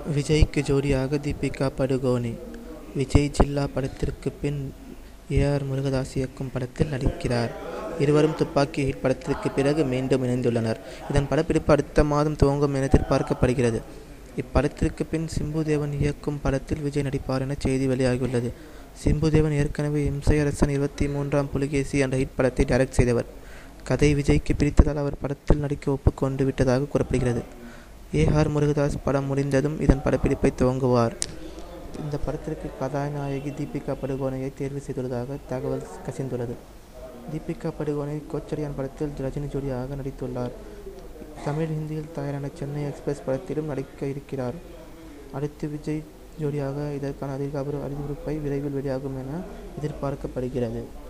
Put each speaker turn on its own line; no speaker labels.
விஜய்க்கு ஜோடியாக தீபிகா படுகோனே விஜய் ஜில்லா படத்திற்கு பின் ஏஆர் முருகதாஸ் இயக்கும் படத்தில் நடிக்கிறார் இருவரும் துப்பாக்கி ஹிட் படத்திற்கு பிறகு மீண்டும் இணைந்துள்ளனர் இதன் படப்பிடிப்பு அடுத்த மாதம் துவங்கும் என எதிர்பார்க்கப்படுகிறது இப்படத்திற்கு பின் சிம்புதேவன் இயக்கும் படத்தில் விஜய் நடிப்பார் என செய்தி வெளியாகியுள்ளது சிம்புதேவன் ஏற்கனவே இம்சையரசன் இருபத்தி மூன்றாம் புலிகேசி என்ற ஹிட் படத்தை டைரக்ட் செய்தவர் கதை விஜய்க்கு பிடித்ததால் அவர் படத்தில் நடிக்க ஒப்புக்கொண்டு விட்டதாக கூறப்படுகிறது ஏஆர் முருகதாஸ் படம் முடிந்ததும் இதன் படப்பிடிப்பை துவங்குவார் இந்த படத்திற்கு கதாநாயகி தீபிகா படுகோனையை தேர்வு செய்துள்ளதாக தகவல் கசிந்துள்ளது தீபிகா படுகோனே கோச்சடியான் படத்தில் ரஜினி ஜோடியாக நடித்துள்ளார் தமிழ் ஹிந்தியில் தயாரான சென்னை எக்ஸ்பிரஸ் படத்திலும் நடிக்க இருக்கிறார் அடுத்து விஜய் ஜோடியாக இதற்கான அதிகார அறிவிப்பை விரைவில் வெளியாகும் என எதிர்பார்க்கப்படுகிறது